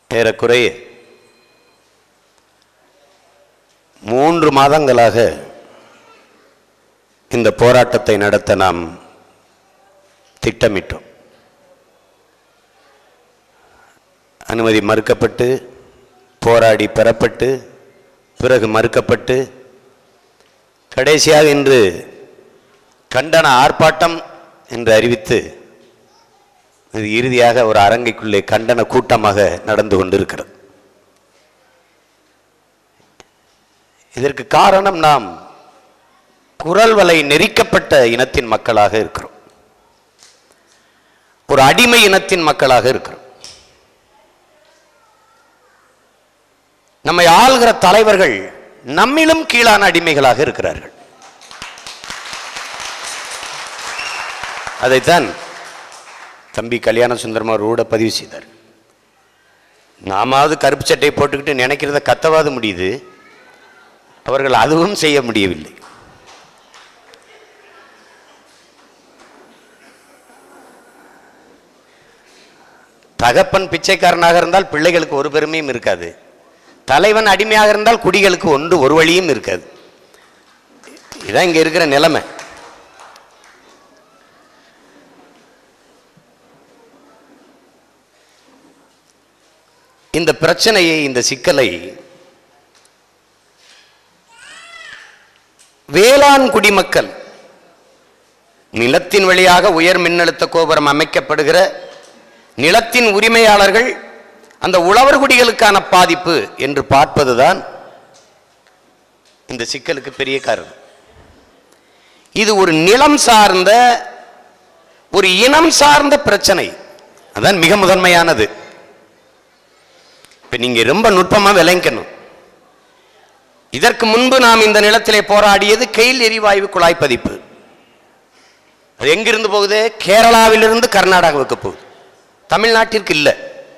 ஏறக்குறைய மூன்று மாதங்களாக இந்த போராட்டத்தை நடத்த நாம் திட்டமிட்டோம் அனுமதி மறுக்கப்பட்டு போராடி பெறப்பட்டு பிறகு மறுக்கப்பட்டு கடைசியாக இன்று கண்டன ஆர்ப்பாட்டம் என்று அறிவித்து இது இறுதியாக ஒரு அரங்கைக்குள்ளே கண்டன கூட்டமாக நடந்து கொண்டிருக்கிறது இதற்கு காரணம் நாம் குரல் வலை நெரிக்கப்பட்ட இனத்தின் மக்களாக இருக்கிறோம் ஒரு அடிமை இனத்தின் மக்களாக இருக்கிறோம் நம்மை ஆள்கிற தலைவர்கள் நம்மிலும் கீழான அடிமைகளாக இருக்கிறார்கள் அதைத்தான் தம்பி கல்யாண சுந்தரம் அவர் கூட பதிவு செய்தார் நாமாவது கருப்பு சட்டை போட்டுக்கிட்டு நினைக்கிறத கத்தவாது முடியுது அவர்கள் அதுவும் செய்ய முடியவில்லை தகப்பன் பிச்சைக்காரனாக இருந்தால் பிள்ளைகளுக்கு ஒரு பெருமையும் இருக்காது தலைவன் அடிமையாக இருந்தால் குடிகளுக்கு ஒன்று ஒரு வழியும் இருக்காது இதான் இங்க இருக்கிற நிலைமை இந்த பிரச்சனையை இந்த சிக்கலை வேளாண் குடிமக்கள் நிலத்தின் வழியாக உயர் மின்னழுத்த கோபுரம் அமைக்கப்படுகிற நிலத்தின் உரிமையாளர்கள் அந்த உழவர் குடிகளுக்கான பாதிப்பு என்று பார்ப்பதுதான் இந்த சிக்கலுக்கு பெரிய காரணம் இது ஒரு நிலம் சார்ந்த ஒரு இனம் சார்ந்த பிரச்சனை அதான் மிக முதன்மையானது இப்ப நீங்க ரொம்ப நுட்பமா விளங்கணும் இதற்கு முன்பு நாம் இந்த நிலத்திலே போராடியது கெயில் எரிவாயு குழாய் பதிப்பு அது எங்கிருந்து போகுது கேரளாவிலிருந்து கர்நாடகாவுக்கு போகுது தமிழ்நாட்டிற்கு இல்லை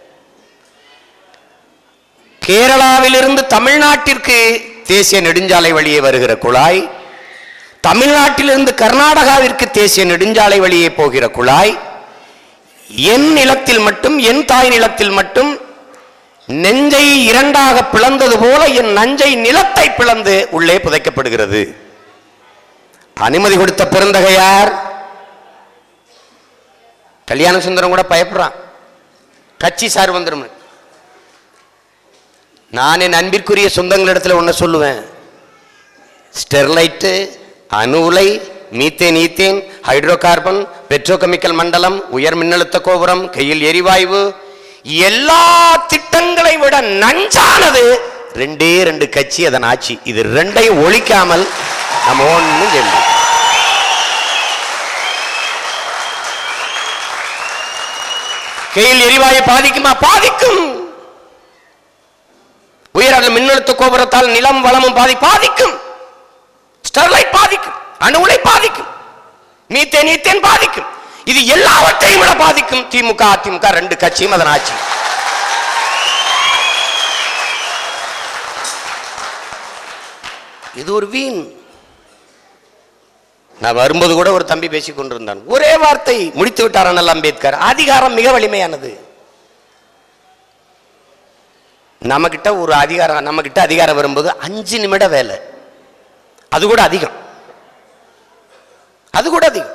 கேரளாவிலிருந்து தமிழ்நாட்டிற்கு தேசிய நெடுஞ்சாலை வழியே வருகிற குழாய் தமிழ்நாட்டிலிருந்து கர்நாடகாவிற்கு தேசிய நெடுஞ்சாலை வழியே போகிற குழாய் என் நிலத்தில் மட்டும் என் தாய் நிலத்தில் மட்டும் நெஞ்சை இரண்டாக பிளந்தது போல என் நஞ்சை நிலத்தை பிளந்து உள்ளே புதைக்கப்படுகிறது அனுமதி கொடுத்த பெருந்தகையார் கல்யாண சுந்தரம் கூட பயப்படுறான் கட்சி சார் வந்துடும் நான் என் அன்பிற்குரிய சொந்தங்களிடத்தில் ஒன்று சொல்லுவேன் ஸ்டெர்லைட்டு அணு உலை methane ethane hydro carbon petrochemical மண்டலம் உயர் மின்னழுத்த கோபுரம் கையில் எரிவாயு எல்லா திட்டங்களை விட நஞ்சானது ரெண்டே ரெண்டு கட்சி அதன் ஆட்சி இது ரெண்டையும் ஒழிக்காமல் நம்ம ஒன்றும் செய்ய முடியாது. கையில் எரிவாயு பாதிக்குமா பாதிக்கும் உயர் மின்னழுத்த கோபுரத்தால் நிலம் வளமும் பாதி பாதிக்கும் ஸ்டெர்லைட் பாதிக்கும் அணு உலை பாதிக்கும் மீத்தேன் ஈத்தேன் பாதிக்கும் இது எல்லாவற்றையும் விட பாதிக்கும் திமுக அதிமுக ரெண்டு கட்சியும் அதன் ஆட்சி இது ஒரு வீண் நான் வரும்போது கூட ஒரு தம்பி பேசிக் கொண்டிருந்தான் ஒரே வார்த்தை முடித்து விட்டார் அண்ணல் அம்பேத்கர் அதிகாரம் மிக வலிமையானது நம்மகிட்ட ஒரு அதிகாரம் நம்மகிட்ட அதிகாரம் வரும்போது அஞ்சு நிமிட வேலை அது கூட அதிகம் அது கூட அதிகம்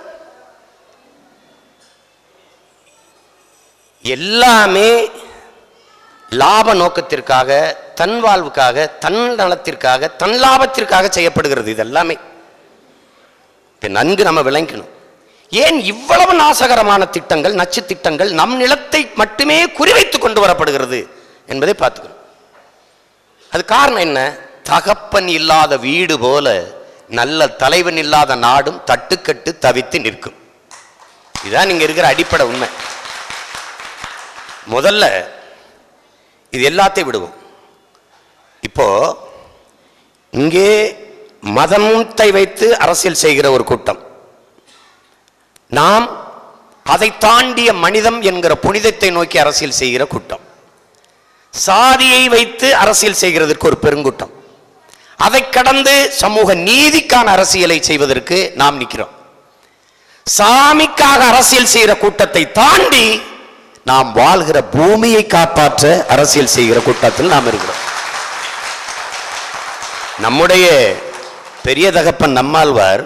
எல்லாமே லாப நோக்கத்திற்காக தன் வாழ்வுக்காக தன் நலத்திற்காக தன் லாபத்திற்காக செய்யப்படுகிறது இது எல்லாமே இதை நன்கு நம்ம விளங்கணும் ஏன் இவ்வளவு நாசகரமான திட்டங்கள் நச்சு திட்டங்கள் நம் நிலத்தை மட்டுமே குறிவைத்து கொண்டு வரப்படுகிறது என்பதை பார்த்துக்கணும் அது காரணம் என்ன தகப்பன் இல்லாத வீடு போல நல்ல தலைவன் இல்லாத நாடும் தட்டுக்கட்டு தவித்து நிற்கும் இதுதான் இங்க இருக்கிற அடிப்படை உண்மை முதல்ல இது எல்லாத்தையும் விடுவோம் இப்போ இங்கே மதத்தை வைத்து அரசியல் செய்கிற ஒரு கூட்டம் நாம் அதை தாண்டிய மனிதம் என்கிற புனிதத்தை நோக்கி அரசியல் செய்கிற கூட்டம் சாதியை வைத்து அரசியல் செய்கிறதற்கு ஒரு பெருங்கூட்டம் அதை கடந்து சமூக நீதிக்கான அரசியலை செய்வதற்கு நாம் நிற்கிறோம் சாமிக்காக அரசியல் செய்கிற கூட்டத்தை தாண்டி நாம் வாழ்கிற பூமியை காப்பாற்ற அரசியல் செய்கிற கூட்டத்தில் நாம் இருக்கிறோம் நம்முடைய பெரிய தகப்பன் நம்மாழ்வார்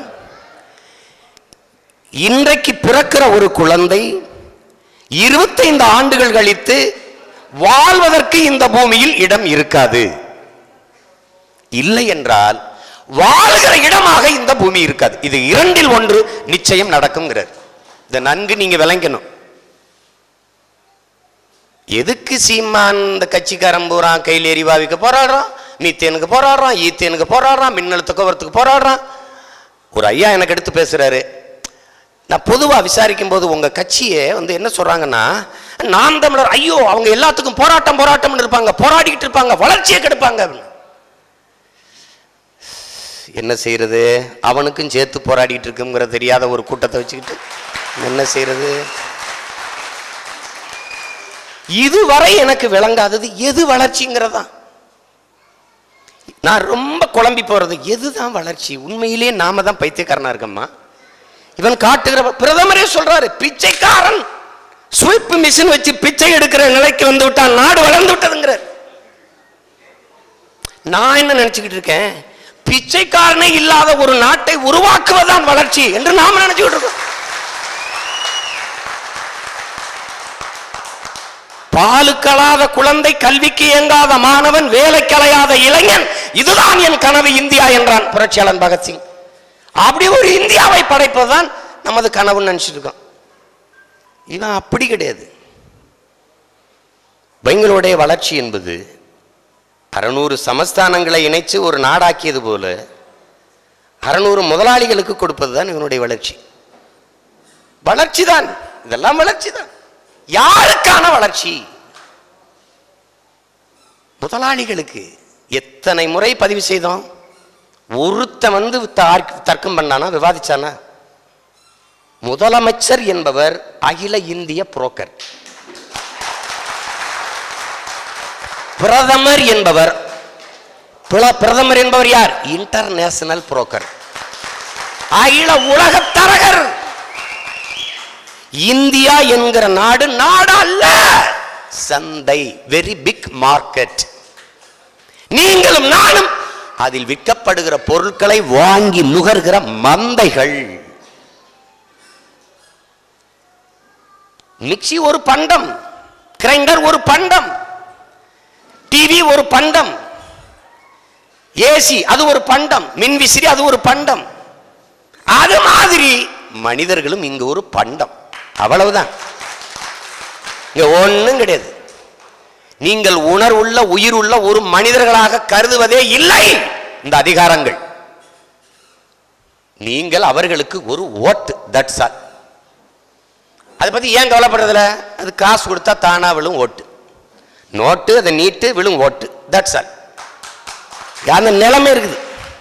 இன்றைக்கு பிறக்கிற ஒரு குழந்தை இருபத்தைந்து ஆண்டுகள் கழித்து வாழ்வதற்கு இந்த பூமியில் இடம் இருக்காது இல்லை என்றால் வாழ்கிற இடமாக இந்த பூமி இருக்காது இது இரண்டில் ஒன்று நிச்சயம் நடக்குங்கிறார் இதை நன்கு நீங்க விளங்கணும் எதுக்கு சீமான் இந்த கட்சிக்காரன் பூரா கையில் எரிவாவிக்கு போராடுறான் மீத்தேனுக்கு போராடுறான் ஈத்தேனுக்கு போராடுறான் மின்னழுத்த கோபுரத்துக்கு போராடுறான் ஒரு ஐயா எனக்கு எடுத்து பேசுறாரு நான் பொதுவாக விசாரிக்கும் போது உங்க கட்சியை வந்து என்ன சொல்றாங்கன்னா நாம் தமிழர் ஐயோ அவங்க எல்லாத்துக்கும் போராட்டம் போராட்டம்னு இருப்பாங்க போராடிக்கிட்டு இருப்பாங்க வளர்ச்சியை கெடுப்பாங்க அப்படின்னு. என்ன செய்யறது அவனுக்கும் சேர்த்து போராடிட்டு இருக்குங்கிற தெரியாத ஒரு கூட்டத்தை வச்சுக்கிட்டு என்ன செய்யறது இதுவரை எனக்கு விளங்காதது எது வளர்ச்சிங்கிறதா நான் ரொம்ப குழம்பி போறது எதுதான் வளர்ச்சி உண்மையிலேயே நாம தான் பைத்தியக்காரனா இருக்கம்மா இவன் காட்டுகிற பிரதமரே சொல்றாரு பிச்சைக்காரன் ஸ்வீப் மிஷின் வச்சு பிச்சை எடுக்கிற நிலைக்கு வந்து விட்டான் நாடு வளர்ந்து விட்டதுங்கிறார் நான் என்ன நினைச்சுக்கிட்டு இருக்கேன் பிச்சைக்காரனே இல்லாத ஒரு நாட்டை உருவாக்குவதுதான் வளர்ச்சி என்று நாம நினைச்சுக்கிட்டு இருக்கோம் பாலுக்கலாத குழந்ை கல்விக்கு இயங்காத மாணவன் வேலைக்கு அலையாத இளைஞன் இதுதான் என் கனவு இந்தியா என்றான் புரட்சியாளன் பகத்சிங் அப்படி ஒரு இந்தியாவை படைப்பதுதான் நமது கனவுன்னு நினைச்சிட்டு இருக்கோம் இவன் அப்படி கிடையாது பெங்களுடைய வளர்ச்சி என்பது அறநூறு சமஸ்தானங்களை இணைச்சு ஒரு நாடாக்கியது போல அறநூறு முதலாளிகளுக்கு கொடுப்பதுதான் இவனுடைய வளர்ச்சி வளர்ச்சி தான் இதெல்லாம் வளர்ச்சி தான் யாருக்கான வளர்ச்சி முதலாளிகளுக்கு எத்தனை முறை பதிவு செய்தோம் ஒருத்த வந்து தார்க்- தர்க்கம் பண்ணானா விவாதிச்சானா முதலமைச்சர் என்பவர் அகில இந்திய புரோக்கர் பிரதமர் என்பவர் பிர- பிரதமர் என்பவர் யார் இன்டர்நேஷனல் புரோக்கர் அகில உலக தரகர் இந்தியா என்கிற நாடு நாடு அல்ல சந்தை வெரி பிக் மார்க்கெட் நீங்களும் நானும் அதில் விற்கப்படுகிற பொருட்களை வாங்கி நுகர்கிற மந்தைகள் மிக்சி ஒரு பண்டம் கிரைண்டர் ஒரு பண்டம் டிவி ஒரு பண்டம் ஏசி அது ஒரு பண்டம் மின்விசிறி அது ஒரு பண்டம் அது மாதிரி மனிதர்களும் இங்கு ஒரு பண்டம் அவ்வளவுதான் இங்க ஒண்ணும் கிடையாது நீங்கள் உணர்வுள்ள உயிருள்ள ஒரு மனிதர்களாக கருதுவதே இல்லை இந்த அதிகாரங்கள் நீங்கள் அவர்களுக்கு ஒரு ஓட்டு தட்ஸ் ஆல் அதை பத்தி ஏன் கவலைப்படுறதுல அது காசு கொடுத்தா தானா விழும் ஓட்டு நோட்டு அதை நீட்டு விழும் ஓட்டு தட்ஸ் ஆல் அந்த நிலைமை இருக்குது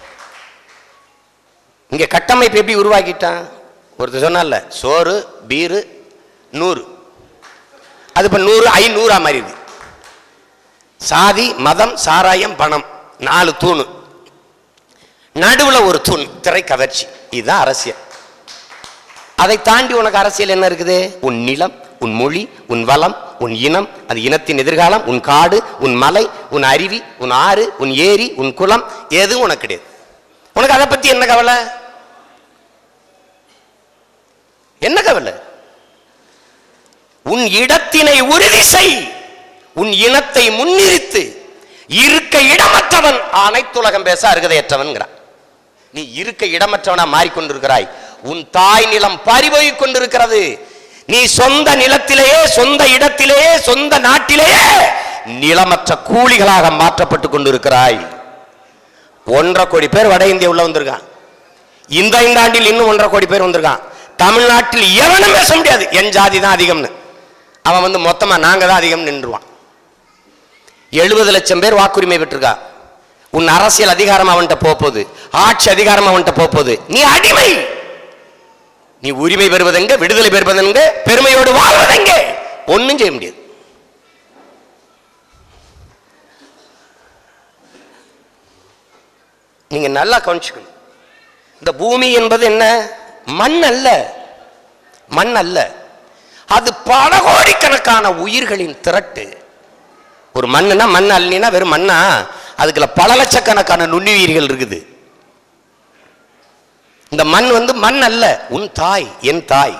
இங்க கட்டமைப்பு எப்படி உருவாக்கிட்டான் ஒருத்தர் சொன்னால சோறு பீரு நூறு அது இப்ப நூறு ஐநூறா மாறிடுது சாதி மதம் சாராயம் பணம் நாலு தூணு நடுவுல ஒரு தூண் திரை கவர்ச்சி இதுதான் அரசியல் அதை தாண்டி உனக்கு அரசியல் என்ன இருக்குது உன் நிலம் உன் மொழி உன் வளம் உன் இனம் அது இனத்தின் எதிர்காலம் உன் காடு உன் மலை உன் அருவி உன் ஆறு உன் ஏரி உன் குளம் எதுவும் உனக்கு கிடையாது உனக்கு அதை பத்தி என்ன கவலை என்ன கவலை உன் இடத்தினை உறுதி செய் உன் இனத்தை முன்னிறுத்து இருக்க இடமற்றவன் அனைத்துலகம் பேச அருகதையற்றவன்கிறான் நீ இருக்க இடமற்றவனா மாறிக்கொண்டிருக்கிறாய் உன் தாய் நிலம் பறிபோய் கொண்டிருக்கிறது நீ சொந்த நிலத்திலேயே சொந்த இடத்திலேயே சொந்த நாட்டிலேயே நிலமற்ற கூலிகளாக மாற்றப்பட்டு கொண்டிருக்கிறாய் ஒன்றரை கோடி பேர் வட இந்தியா உள்ள வந்திருக்கான் இந்த ஐந்தாண்டில் இன்னும் ஒன்றரை கோடி பேர் வந்திருக்கான் தமிழ்நாட்டில் எவனும் பேச முடியாது என் ஜாதி தான் அதிகம்னு அவன் வந்து மொத்தமா நாங்க தான் அதிகம் நின்றுவான் எழுபது லட்சம் பேர் வாக்குரிமை பெற்றிருக்கா உன் அரசியல் அதிகாரம் அவன்கிட்ட போக போகுது ஆட்சி அதிகாரம் அவன்கிட்ட போக போகுது நீ அடிமை நீ உரிமை பெறுவதெங்க விடுதலை பெறுவதெங்க பெருமையோடு வாழ்வதெங்க ஒண்ணும் செய்ய முடியாது நீங்க நல்லா கவனிச்சுக்கணும் இந்த பூமி என்பது என்ன மண் அல்ல மண் அல்ல அது பல கோடிக்கணக்கான உயிர்களின் திரட்டு ஒரு மண்ணுனா மண் அள்ளினா வெறும் மண்ணா அதுக்குள்ள பல லட்சக்கணக்கான நுண்ணுயிர்கள் இருக்குது இந்த மண் வந்து மண் அல்ல உன் தாய் என் தாய்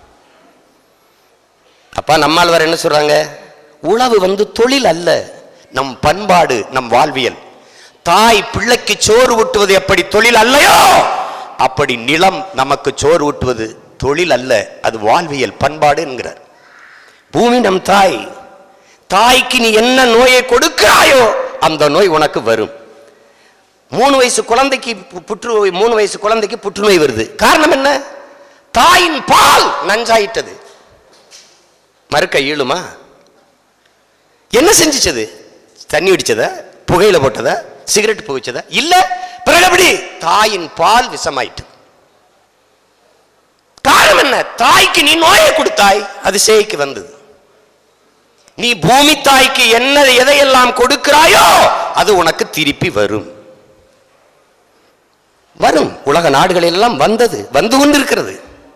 அப்பா நம்மாழ்வார் என்ன சொல்றாங்க உழவு வந்து தொழில் அல்ல நம் பண்பாடு நம் வாழ்வியல் தாய் பிள்ளைக்கு சோறு ஊட்டுவது எப்படி தொழில் அல்லையோ அப்படி நிலம் நமக்கு சோறு ஊட்டுவது தொழில் அல்ல அது வாழ்வியல் பண்பாடு என்கிறார் பூமி நம் தாய் தாய்க்கு நீ என்ன நோயை கொடுக்கிறாயோ அந்த நோய் உனக்கு வரும் மூணு வயசு குழந்தைக்கு பு- புற்றுநோய் மூணு வயசு குழந்தைக்கு புற்றுநோய் வருது காரணம் என்ன தாயின் பால் நஞ்சாயிட்டது மறுக்க ஈழுமா என்ன செஞ்சுச்சது தண்ணி அடிச்சதா புகையில போட்டதா சிகரெட் புகைச்சதா இல்ல பிறகு எப்படி தாயின் பால் விஷமாயிட்டு காரணம் என்ன தாய்க்கு நீ நோயை கொடுத்தாய் அது சேய்க்கு வந்தது நீ பூமி தாய்க்கு என்ன எதையெல்லாம் கொடுக்கிறாயோ அது உனக்கு திருப்பி வரும் வரும் உலக நாடுகளில் எல்லாம் வந்தது வந்து கொண்டிருக்கிறது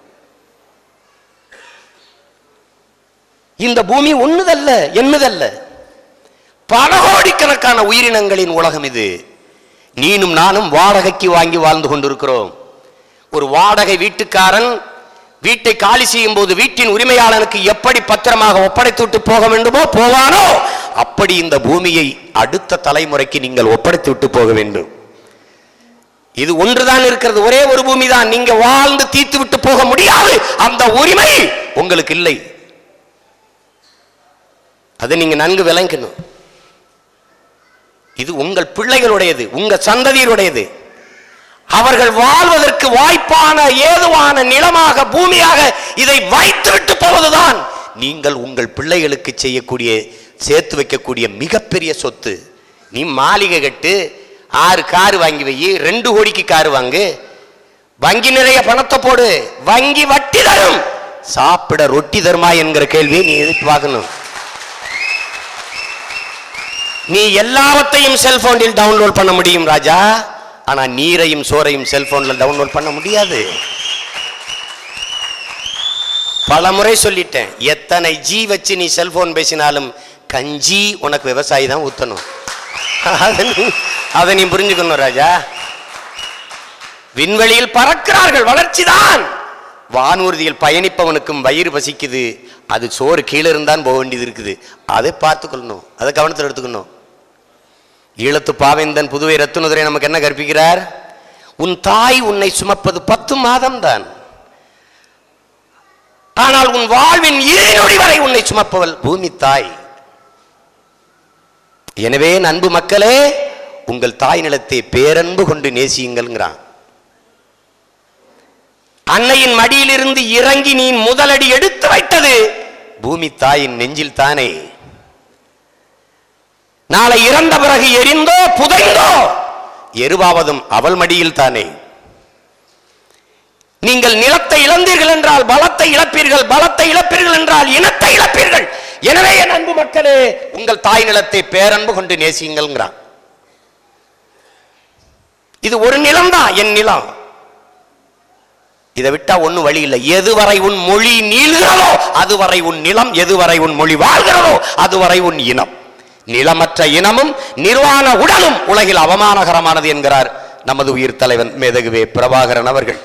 இந்த பூமி ஒண்ணுதல்ல என்னதல்ல பல கோடிக்கணக்கான உயிரினங்களின் உலகம் இது நீனும் நானும் வாடகைக்கு வாங்கி வாழ்ந்து கொண்டிருக்கிறோம் ஒரு வாடகை வீட்டுக்காரன் வீட்டை காலி செய்யும் போது வீட்டின் உரிமையாளனுக்கு எப்படி பத்திரமாக ஒப்படைத்து விட்டு போக வேண்டுமோ போவானோ அப்படி இந்த பூமியை அடுத்த தலைமுறைக்கு நீங்கள் ஒப்படைத்து விட்டு போக வேண்டும் இது ஒன்றுதான் இருக்கிறது ஒரே ஒரு பூமி தான் நீங்க வாழ்ந்து தீர்த்து விட்டு போக முடியாது அந்த உரிமை உங்களுக்கு இல்லை அதை நீங்க நன்கு விளங்கணும் இது உங்கள் பிள்ளைகளுடையது உங்க சந்ததியருடையது அவர்கள் வாழ்வதற்கு வாய்ப்பான ஏதுவான நிலமாக பூமியாக இதை வைத்துவிட்டு போவதுதான் நீங்கள் உங்கள் பிள்ளைகளுக்கு செய்யக்கூடிய சேர்த்து வைக்கக்கூடிய மிகப்பெரிய சொத்து நீ மாளிகை கட்டு ஆறு கார் வாங்கி வை ரெண்டு கோடிக்கு கார் வாங்கு வங்கி நிறைய பணத்தை போடு வங்கி வட்டி தரும் சாப்பிட ரொட்டி தருமா என்கிற கேள்வியை நீ எதிர்த்து பார்க்கணும் நீ எல்லாவற்றையும் செல்போனில் டவுன்லோட் பண்ண முடியும் ராஜா ஆனா நீரையும் சோறையும் செல்போன்ல டவுன்லோட் பண்ண முடியாது பல முறை சொல்லிட்டேன் எத்தனை ஜி வச்சு நீ செல்போன் பேசினாலும் கஞ்சி உனக்கு விவசாயி தான் ஊத்தணும் அதை நீ- அதை நீ புரிஞ்சுக்கணும் ராஜா விண்வெளியில் பறக்கிறார்கள் வளர்ச்சிதான் வானூர்தியில் பயணிப்பவனுக்கும் வயிறு பசிக்குது அது சோறு கீழே இருந்தான் போக வேண்டியது இருக்குது அதை பார்த்துக்கொள்ளணும் அதை கவனத்தில் எடுத்துக்கணும் ஈழத்து பாவேந்தன் புதுவை ரத்துனதுரை நமக்கு என்ன கற்பிக்கிறார் உன் தாய் உன்னை சுமப்பது பத்து மாதம் தான் ஆனால் உன் வாழ்வின் இறுதி நொடி வரை உன்னை சுமப்பவள் பூமி தாய் எனவே என் அன்பு மக்களே உங்கள் தாய் நிலத்தை பேரன்பு கொண்டு நேசியுங்கள்ங்கிறான் அன்னையின் மடியிலிருந்து இறங்கி நீ முதலடி எடுத்து வைத்தது பூமி தாயின் நெஞ்சில் தானே நாளை இறந்த பிறகு எரிந்தோ புதைந்தோ எருவாவதும் அவள் மடியில் தானே நீங்கள் நிலத்தை இழந்தீர்கள் என்றால் பலத்தை இழப்பீர்கள் பலத்தை இழப்பீர்கள் என்றால் இனத்தை இழப்பீர்கள் எனவே என் அன்பு மக்களே உங்கள் தாய் நிலத்தை பேரன்பு கொண்டு நேசியுங்கள்ங்கிறான் இது ஒரு நிலம்தான் என் நிலம் இதை விட்டா ஒண்ணும் வழி இல்லை எதுவரை உன் மொழி நீளுகிறதோ அதுவரை உன் நிலம் எதுவரை உன் மொழி வாழ்கிறதோ அதுவரை உன் இனம் நிலமற்ற இனமும் நிர்வாண உடலும் உலகில் அவமானகரமானது என்கிறார் நமது உயிர் தலைவன் மேதகுவே பிரபாகரன் அவர்கள்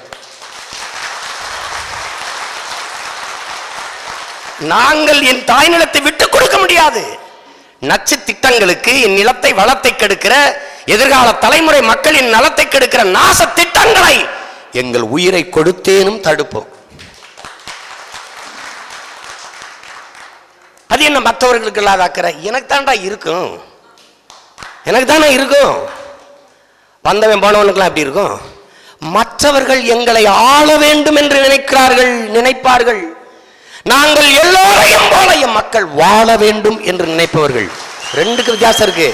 நாங்கள் என் தாய் நிலத்தை விட்டுக் கொடுக்க முடியாது நச்சு திட்டங்களுக்கு என் நிலத்தை வளத்தை கெடுக்கிற எதிர்கால தலைமுறை மக்களின் நலத்தை கெடுக்கிற நாச திட்டங்களை எங்கள் உயிரை கொடுத்தேனும் தடுப்போம் அது என்ன மற்றவர்களுக்கு இல்லாத அக்கறை எனக்கு தான்டா இருக்கும் எனக்கு தானே இருக்கும் வந்தவன் போனவனுக்கெல்லாம் எப்படி இருக்கும் மற்றவர்கள் எங்களை ஆள வேண்டும் என்று நினைக்கிறார்கள் நினைப்பார்கள் நாங்கள் எல்லோரையும் போல எம் மக்கள் வாழ வேண்டும் என்று நினைப்பவர்கள் ரெண்டுக்கு வித்தியாசம் இருக்கு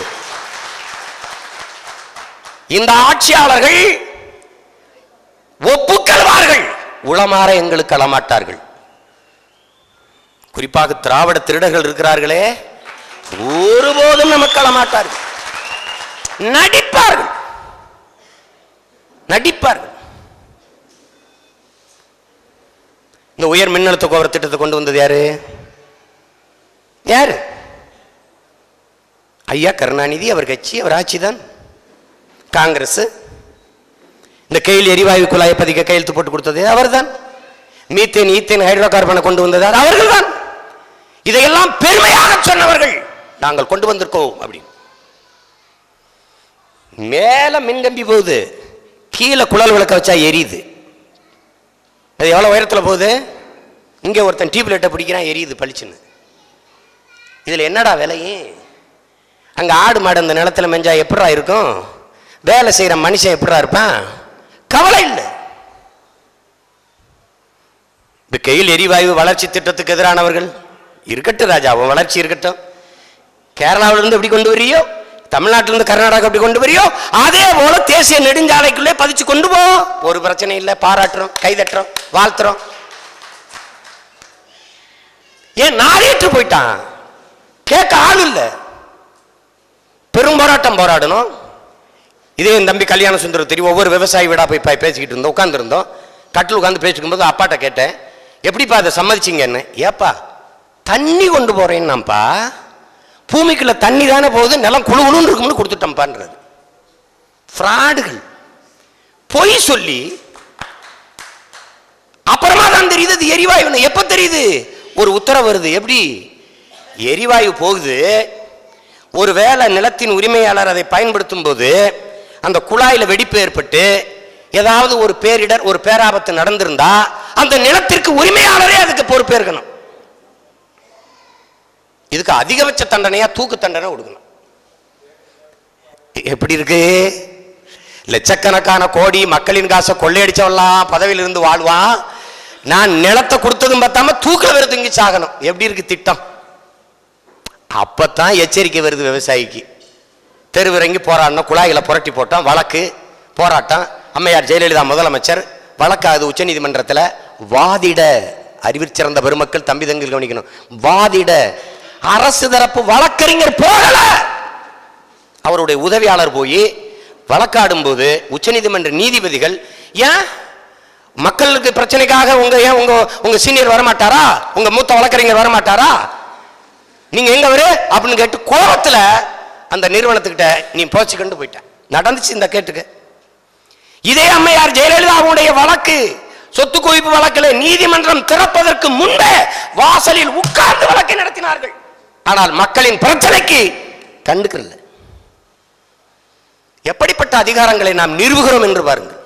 இந்த ஆட்சியாளர்கள் ஒப்புக்கொள்வார்கள் உளமாற எங்களுக்கு அழமாட்டார்கள் குறிப்பாக திராவிட திருடர்கள் இருக்கிறார்களே ஒருபோதும் நமக்கு அழமாட்டார்கள் நடிப்பார்கள் நடிப்பார்கள் இந்த உயர் மின்னழுத்த கோபுர திட்டத்தை கொண்டு வந்தது யாரு யாரு ஐயா கருணாநிதி அவர் கட்சி அவர் ஆட்சி தான் காங்கிரஸ் இந்த கையில் எரிவாயு குழாயை பதிக்க கையெழுத்து போட்டு கொடுத்தது அவர்தான் மீத்தேன் ஈத்தேன் ஹைட்ரோ கார்பனை கொண்டு வந்தது அவர்கள் தான் இதையெல்லாம் பெருமையாக சொன்னவர்கள் நாங்கள் கொண்டு வந்திருக்கோம் அப்படின்னு மேல மின்கம்பி போகுது கீழே குழல் விளக்க வச்சா எரியுது அது எவ்வளவு உயரத்துல போகுது இங்க ஒருத்தன் டியூப் லைட்டை பிடிக்கிறான் எரியுது பளிச்சுன்னு இதுல என்னடா விலையே அங்க ஆடு மாடு அந்த நிலத்துல மெஞ்சா எப்படா இருக்கும் வேலை செய்யற மனுஷன் எப்படா இருப்பான் கவலை இல்லை இந்த கையில் எரிவாயு வளர்ச்சி திட்டத்துக்கு எதிரானவர்கள் இருக்கட்டும் ராஜா உன் வளர்ச்சி இருக்கட்டும் கேரளாவில இருந்து எப்படி கொண்டு வரியோ தமிழ்நாட்டில இருந்து கர்நாடகா எப்படி கொண்டு வரியோ அதே போல தேசிய நெடுஞ்சாலைக்குள்ளே பதிச்சு கொண்டு போ ஒரு பிரச்சனை இல்லை பாராட்டுறோம் கைதட்டுறோம் வாழ்த்துறோம் ஏன் நாளேற்று போயிட்டான் கேட்க ஆள் இல்லை பெரும் போராட்டம் போராடணும் இதே என் தம்பி கல்யாண சுந்தரம் தெரியும் ஒவ்வொரு விவசாயி வீடா போய் பே- பேசிக்கிட்டு இருந்தோம் உட்காந்துருந்தோம் கட்டில் உட்காந்து பேசிக்கும் போது அப்பாட்ட கேட்டேன் எப்படிப்பா அதை சம்மதிச்சிங்கன்னு ஏப்பா தண்ணி கொண்டு போறேன்னாப்பா பூமிக்குள்ள தண்ணி தானே போகுது நிலம் குழு குழுன்னு இருக்கும்னு கொடுத்துட்டோம்ப்பான்றது ஃப்ராடுகள் பொய் சொல்லி அப்புறமா தான் தெரியுது அது எரிவாயுன்னு எப்ப தெரியுது ஒரு உத்தரவு வருது எப்படி எரிவாயு போகுது ஒருவேளை நிலத்தின் உரிமையாளர் அதை பயன்படுத்தும் போது அந்த குழாயில வெடிப்பு ஏற்பட்டு ஏதாவது ஒரு பேரிடர் ஒரு பேராபத்து நடந்திருந்தா அந்த நிலத்திற்கு உரிமையாளரே அதுக்கு பொறுப்பேற்கணும் இதுக்கு அதிகபட்ச தண்டனையா தூக்கு தண்டனை கொடுக்கணும் எப்படி இருக்கு லட்சக்கணக்கான கோடி மக்களின் காசை கொள்ளையடிச்சவெல்லாம் பதவியில் இருந்து வாழ்வான் நான் நிலத்தை கொடுத்ததும் பார்த்தாம தூக்கில வருது இங்க சாகணும் எப்படி இருக்கு திட்டம் அப்பத்தான் எச்சரிக்கை வருது விவசாயிக்கு தெருவிறங்கி போராடணும் குழாய்களை புரட்டி போட்டோம் வழக்கு போராட்டம் அம்மையார் ஜெயலலிதா முதலமைச்சர் வழக்காகுது உச்சநீதிமன்றத்தில் வாதிட அறிவிற் சிறந்த பெருமக்கள் தம்பி தங்கில் கவனிக்கணும் வாதிட அரசு தரப்பு வழக்கறிஞர் போகல அவருடைய உதவியாளர் போய் வழக்காடும் போது உச்சநீதிமன்ற நீதிபதிகள் ஏன் மக்களுக்கு பிரச்சனைக்காக உங்க ஏன் உங்க உங்க சீனியர் வரமாட்டாரா உங்க மூத்த வழக்கறிஞர் வரமாட்டாரா நீங்க எங்க வரு அப்படின்னு கேட்டு கோபத்துல அந்த நிறுவனத்துக்கிட்ட நீ போச்சுக்கண்டு போயிட்ட நடந்துச்சு இந்த கேட்டுக்கு இதே அம்மையார் ஜெயலலிதாவுடைய வழக்கு சொத்து குவிப்பு வழக்கில் நீதிமன்றம் திறப்பதற்கு முன்பே வாசலில் உட்கார்ந்து வழக்கை நடத்தினார்கள் ஆனால் மக்களின் பிரச்சனைக்கு கண்டுக்கல எப்படிப்பட்ட அதிகாரங்களை நாம் நிறுவுகிறோம் என்று பாருங்கள்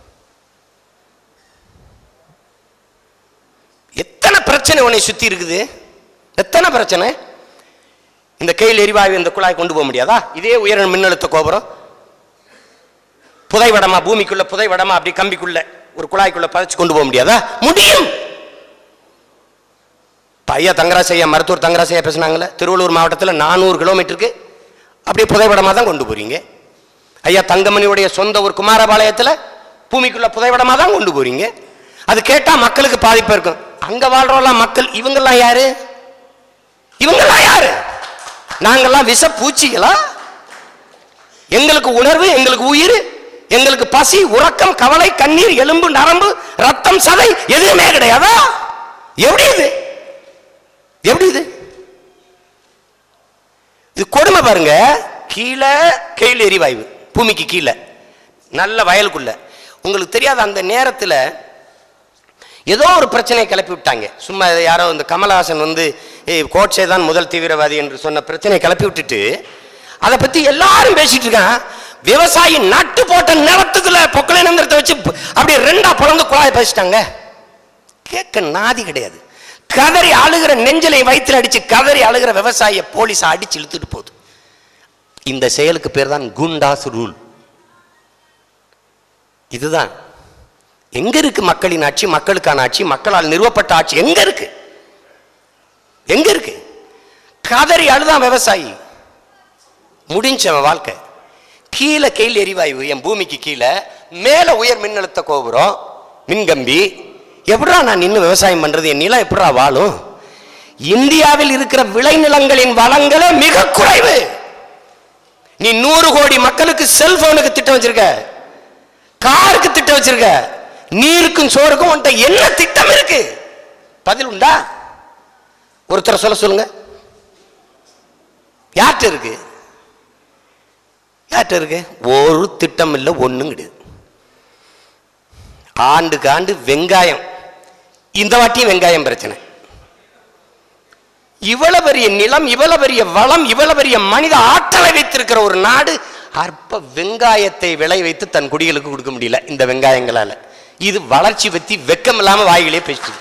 எத்தனை பிரச்சனை உன்னை சுத்தி இருக்குது எத்தனை பிரச்சனை இந்த கையில் எரிவாயு இந்த குழாய் கொண்டு போக முடியாதா இதே உயர மின்னழுத்த கோபுரம் புதைவடமா பூமிக்குள்ள புதைவடமா அப்படி கம்பிக்குள்ள ஒரு குழாய்க்குள்ள பதிச்சு கொண்டு போக முடியாதா முடியும் பையா தங்கராசையா மருத்துவர் தங்கராசையா பேசுனாங்கல்ல திருவள்ளூர் மாவட்டத்தில் நானூறு கிலோமீட்டருக்கு அப்படியே புதைவடமா தான் கொண்டு போறீங்க ஐயா தங்கமணியுடைய சொந்த ஒரு குமாரபாளையத்தில் பூமிக்குள்ள புதைவடமா தான் கொண்டு போறீங்க அது கேட்டா மக்களுக்கு பாதிப்பு இருக்கும் அங்க வாழ்றோம்லாம் மக்கள் இவங்கெல்லாம் யாரு இவங்கெல்லாம் யாரு நாங்கெல்லாம் விஷ பூச்சிகளா எங்களுக்கு உணர்வு எங்களுக்கு உயிர் எங்களுக்கு பசி உறக்கம் கவலை கண்ணீர் எலும்பு நரம்பு ரத்தம் சதை எதுவுமே கிடையாதா எப்படி இது எப்படி இது இது கொடுமை பாருங்க கீழே கீழே எரிவாயு பூமிக்கு கீழே நல்ல வயலுக்குள்ள உங்களுக்கு தெரியாத அந்த நேரத்தில் ஏதோ ஒரு பிரச்சனையை கிளப்பி விட்டாங்க சும்மா யாரோ இந்த கமலஹாசன் வந்து "ஏய், கோட்சே தான் முதல் தீவிரவாதி என்று சொன்ன பிரச்சனையை கிளப்பி விட்டுட்டு அதை பத்தி எல்லாரும் பேசிட்டு இருக்கான் விவசாயி நட்டு போட்ட நிலத்துக்குள்ள பொக்கலை நந்திரத்தை வச்சு அப்படியே ரெண்டா பிறந்து குழாய் பேசிட்டாங்க கேட்க நாதி கிடையாது கதறி அழுகிற நெஞ்சலை வயிற்றுல அடிச்சு கதறி அழுகிற விவசாயிய போலீஸ் அடிச்சு இழுத்துட்டு போகுது இந்த செயலுக்கு பேர் தான் குண்டாஸ் ரூல் இதுதான் எங்க இருக்கு மக்களின் ஆட்சி மக்களுக்கான ஆட்சி மக்களால் நிறுவப்பட்ட ஆட்சி எங்க இருக்கு எங்க இருக்கு கதறி அழுதான் விவசாயி முடிஞ்சவன் வாழ்க்கை கீழே கீழ் எரிவாயு என் பூமிக்கு கீழே மேல உயர் மின்னழுத்த கோபுரம் மின்கம்பி எப்படா நான் நின்று விவசாயம் பண்றது என் நிலம் எப்படா வாழும் இந்தியாவில் இருக்கிற விளைநிலங்களின் வளங்களே மிக குறைவு நீ நூறு கோடி மக்களுக்கு செல்போனுக்கு திட்டம் வச்சிருக்க காருக்கு திட்டம் வச்சிருக்க நீருக்கும் சோறுக்கும் உன்கிட்ட என்ன திட்டம் இருக்கு பதில் உண்டா ஒருத்தரை சொல்ல சொல்லுங்க யார்கிட்ட இருக்கு யார்கிட்ட இருக்கு ஒரு திட்டம் இல்லை ஒண்ணும் கிடையாது ஆண்டுக்கு ஆண்டு வெங்காயம் இந்த வாட்டியும் வெங்காயம் பிரச்சனை இவ்வளவு பெரிய நிலம் இவ்வளவு பெரிய வளம் இவ்வளவு பெரிய மனித ஆற்றலை வைத்திருக்கிற ஒரு நாடு அற்ப வெங்காயத்தை விளை வைத்து தன் குடிகளுக்கு கொடுக்க முடியல இந்த வெங்காயங்களால இது வளர்ச்சி பத்தி வெக்கம் இல்லாம வாய்களே பேசிட்டு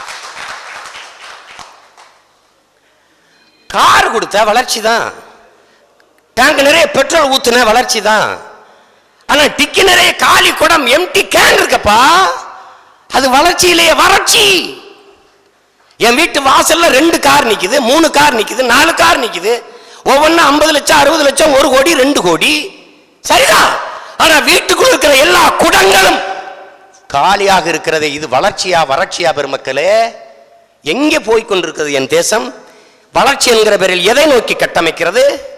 கார் கொடுத்த வளர்ச்சி தான் டேங்க் நிறைய பெட்ரோல் ஊத்துன வளர்ச்சி தான் ஆனா டிக்கி நிறைய காலி குடம் எம்டி கேன் இருக்கப்பா அது வளர்ச்சியிலேயே வறட்சி என் வீட்டு வாசல்ல ரெண்டு கார் நிக்குது மூணு கார் நிக்குது நாலு கார் நிக்குது ஒவ்வொன்றும் ஐம்பது லட்சம் அறுபது லட்சம் ஒரு கோடி ரெண்டு கோடி சரிதான் ஆனா வீட்டுக்குள்ள இருக்கிற எல்லா குடங்களும் காலியாக இருக்கிறது இது வளர்ச்சியா வறட்சியா பெருமக்களே எங்கே போய் கொண்டிருக்கிறது என் தேசம் வளர்ச்சி என்கிற பேரில் எதை நோக்கி கட்டமைக்கிறது